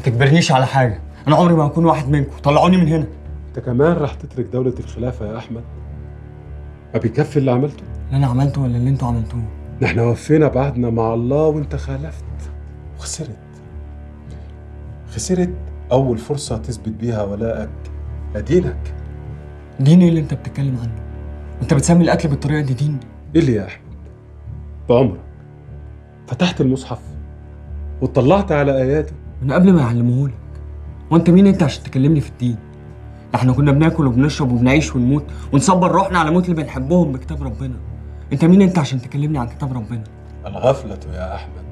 تجبرنيش على حاجه انا عمري ما هكون واحد منكم طلعوني من هنا انت كمان راح تترك دولة الخلافة يا احمد ما بيكفي اللي عملته اللي انا عملته ولا اللي انتوا عملتوه نحن وفينا بعهدنا مع الله وانت خالفت وخسرت خسرت اول فرصة تثبت بيها ولائك لدينك دين ايه اللي انت بتتكلم عنه انت بتسمي الاكل بالطريقه دي دين ايه اللي يا احمد بعمرك فتحت المصحف وطلعت على اياته من قبل ما يعلموهولك وانت مين انت عشان تكلمني في الدين ده احنا كنا بناكل وبنشرب وبنعيش ونموت ونصبر روحنا على موت اللي بنحبهم بكتاب ربنا انت مين انت عشان تكلمني عن كتاب ربنا الغفلة يا أحمد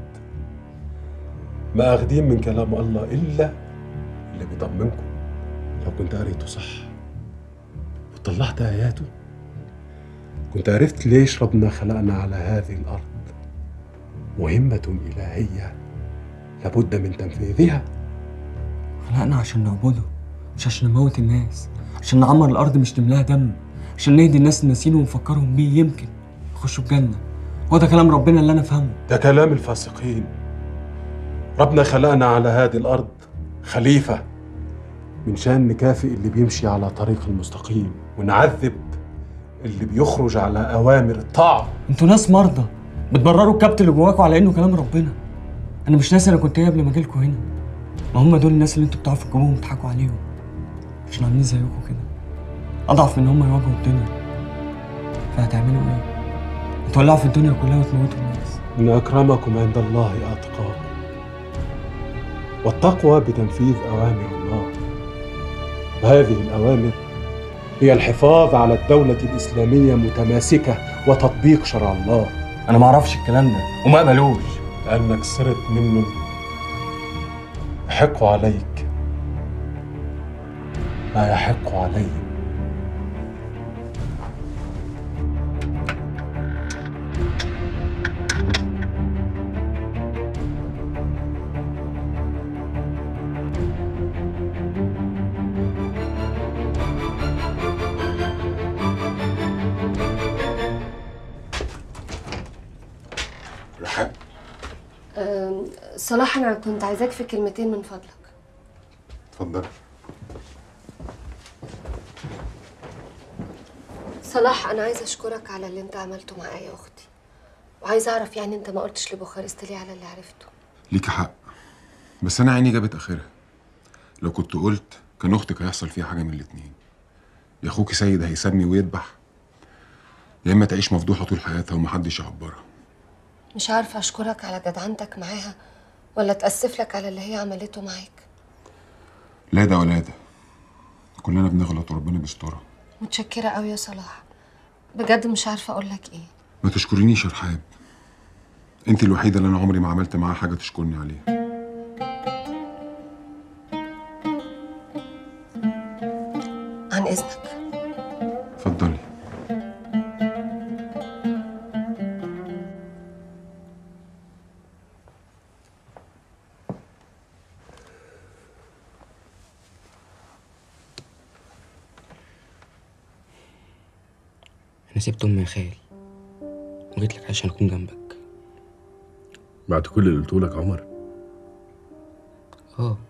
ما أخدين من كلام الله إلا اللي بيطمنكم لو كنت قريته صح وطلعت آياته كنت عرفت ليش ربنا خلقنا على هذه الأرض مهمة إلهية لابد من تنفيذها خلقنا عشان نعبده مش عشان نموت الناس عشان نعمر الارض مش نملاها دم عشان نهدي الناس الناسين ونفكرهم بيه يمكن يخشوا الجنه هو ده كلام ربنا اللي انا فاهمه ده كلام الفاسقين ربنا خلقنا على هذه الأرض خليفة من شان نكافئ اللي بيمشي على طريق المستقيم ونعذب اللي بيخرج على أوامر الطاعة انتوا ناس مرضى بتبرروا الكبت اللي جواكوا على انه كلام ربنا انا مش ناسي انا كنت ايه قبل ما اجيلكوا هنا ما هم دول الناس اللي انتوا بتعرفوا تجيبوهم وتضحكوا عليهم عشان عاملين زيكم كده اضعف من ان هم يواجهوا الدنيا فهتعملوا ايه؟ هتولعوا في الدنيا كلها وتموتوا الناس إن أكرمكم عند الله أتقاكم والتقوى بتنفيذ أوامر الله وهذه الأوامر هي الحفاظ على الدولة الإسلامية متماسكة وتطبيق شرع الله انا ما اعرفش الكلام ده وما اقبلوش لأنك صرت منهم يحق عليك ما يحق عليهم رحاب أم، صلاح انا كنت عايزاك في كلمتين من فضلك اتفضل صلاح انا عايزه اشكرك على اللي انت عملته مع يا اختي وعايزه اعرف يعني انت ما قلتش لبوخارست ليه على اللي عرفته ليكي حق بس انا عيني جابت اخرها لو كنت قلت كان اختك هيحصل فيها حاجه من الاتنين يا اخوكي سيد هيسمي ويذبح يا اما تعيش مفضوحه طول حياتها ومحدش يعبرها مش عارفه اشكرك على جدعنتك معاها ولا اتاسف لك على اللي هي عملته معاك لا ده ولا ده كلنا بنغلط وربنا بيسترها متشكره قوي يا صلاح بجد مش عارفه اقول لك ايه ما تشكرينيش يا رحاب انت الوحيده اللي انا عمري ما عملت معاها حاجه تشكرني عليها عن اذنك اتفضلي انا سبت امي يا خال وجيت لك عشان اكون جنبك بعد كل اللي قلته لك عمر اه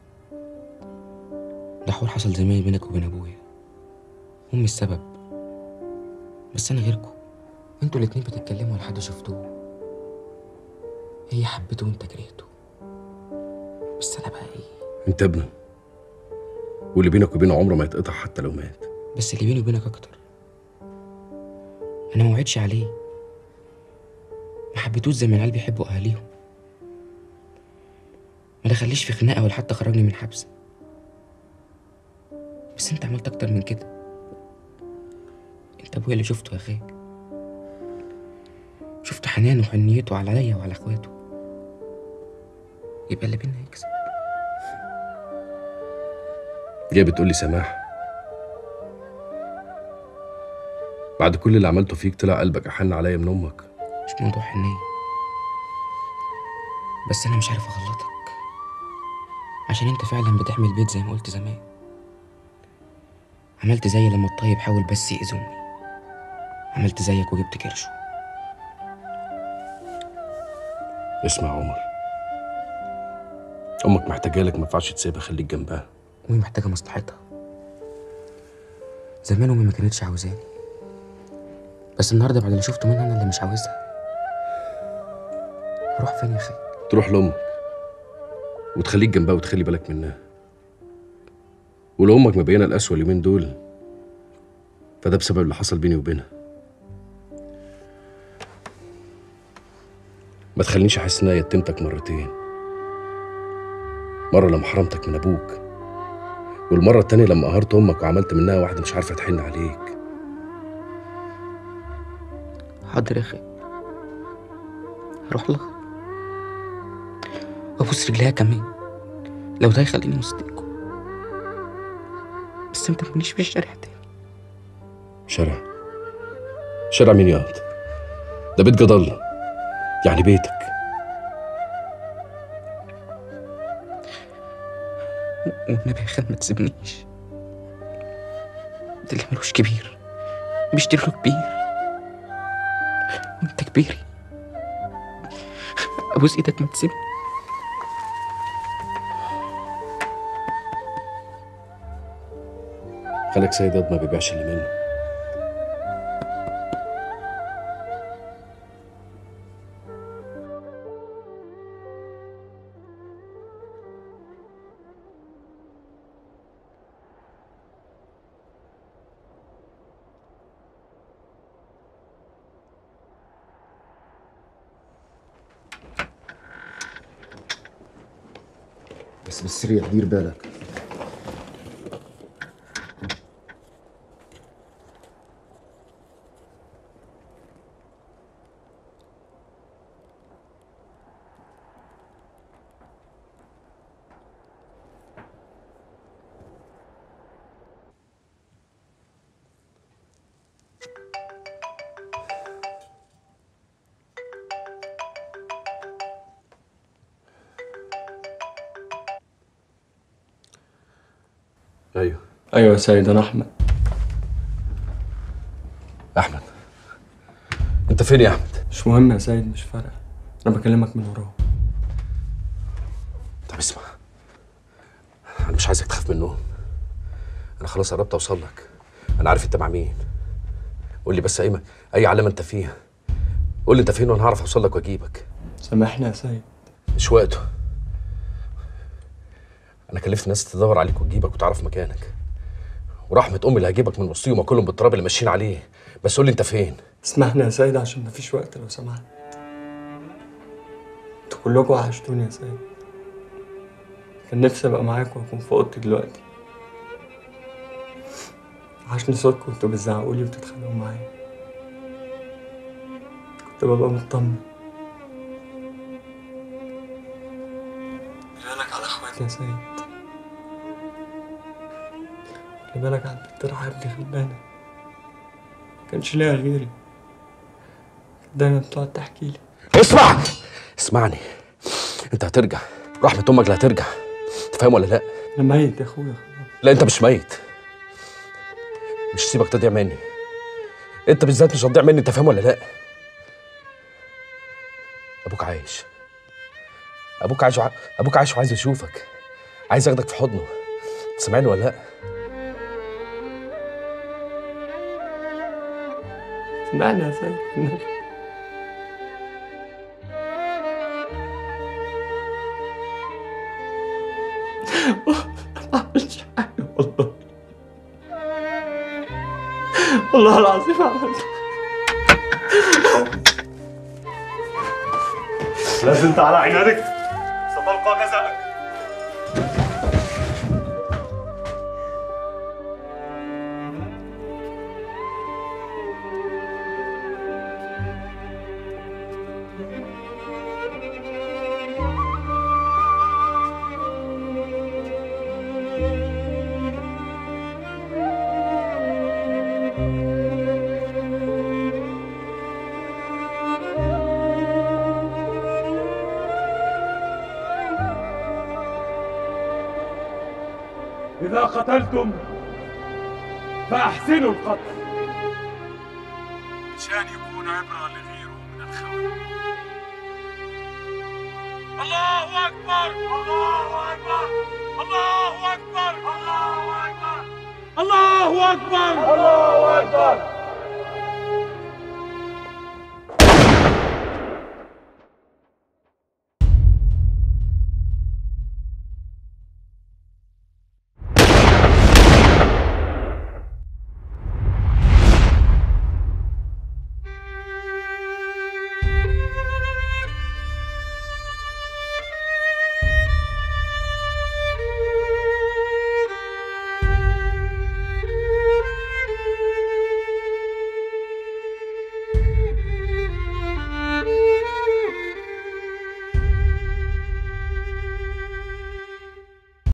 ده حوار حصل زمان بينك وبين ابويا امي السبب بس انا غيركم انتوا الاتنين بتتكلموا ولا حد شفتوه هي حبته وانت كرهته بس انا بقى ايه انت ابنه واللي بينك وبينه عمره ما يتقطع حتى لو مات بس اللي بيني وبينك اكتر انا ما وعدش عليه ما حبيتوش زي ما العيال بيحبوا اهاليهم ما دخليش في خناقه ولا حتى خرجني من حبس بس انت عملت اكتر من كده انت ابويا اللي شفته يا خال شفت حنانه وحنيته عليا وعلى اخواته يبقى اللي بينا يكسب جاي بتقول لي سماح بعد كل اللي عملته فيك طلع قلبك احن عليا من امك مش موضوع حنية بس أنا مش عارف أغلطك عشان أنت فعلا بتحمي البيت زي ما قلت زمان عملت زي لما الطيب حاول بس يأذي أمي عملت زيك وجبت كرشه اسمع يا عمر امك محتاجه لك ما ينفعش تسيبها خليك جنبها أمي محتاجة مصلحتها زمان أمي ما كانتش عاوزاني بس النهاردة بعد اللي شفته منها أنا اللي مش عاوزها أروح فين يا أخي؟ تروح لامك وتخليك جنبها وتخلي بالك منها ولو امك مبينه القسوه اليومين دول فده بسبب اللي حصل بيني وبينها ما تخلينيش احس ان انا يتمتك مرتين مره لما حرمتك من ابوك والمره التانيه لما قهرت امك وعملت منها واحده مش عارفه تحن عليك حاضر يا أخي هروح لها وأبوس رجليها كمان لو ده يخليني وسطيكوا بس ما ترمونيش في الشارع تاني شارع شارع مين يا قط ده بيت جد الله يعني بيتك والنبي يا خال ما تسيبنيش ده اللي ملوش كبير بيشتري له كبير وانت كبيري ابوس ايدك ما تسيبني خليك سيد ياض ما بيبيعش اللي منه بس بالسريع دير بالك ايوه ايوه يا سيد انا احمد احمد انت فين يا احمد مش مهم يا سيد مش فارقه انا بكلمك من وراه طب اسمع انا مش عايزك تخاف منهم انا خلاص قربت اوصل لك انا عارف انت مع مين قول لي بس اي اي علامه انت فيها قول لي انت فين وانا هعرف اوصل لك واجيبك سامحني يا سيد مش وقته انا كلفت ناس تدور عليك وتجيبك وتعرف مكانك ورحمة امي اللي هجيبك من وسطيهم واكلهم بالتراب اللي ماشيين عليه بس قول لي انت فين اسمحني يا سيد عشان مفيش وقت لو سمحت انتوا كلكم وحشتوني يا سيد كان نفسي ابقى معاكم واكون في اوضتي دلوقتي وحشني صوتكم وانتوا بتزعقوا لي وتتخانقوا معايا كنت ببقى مطمن خلي بالك على اخواتي يا سيد خلي بالك على البنت رحاب دي غلبانه كانش ليها غيري كانت دايما بتقعد تحكي لي اسمع اسمعني انت هترجع رحمة امك اللي هترجع انت فاهم ولا لا انا ميت يا اخويا خلاص لا انت مش ميت مش سيبك تضيع مني انت بالذات مش هتضيع مني انت فاهم ولا لا ابوك عايش ابوك عايش وع... ابوك عايش وعايز يشوفك عايز ياخدك في حضنه سامعني ولا لا اسمعني يا سيد النبي. ما عملتش حاجة والله والله العظيم عملت لازم على عنادك ستلقى جزاءك إذا قتلتم فأحسنوا القتل عشان يكون عبرة لغيره من الخونة الله أكبر الله أكبر الله أكبر الله أكبر الله أكبر الله أكبر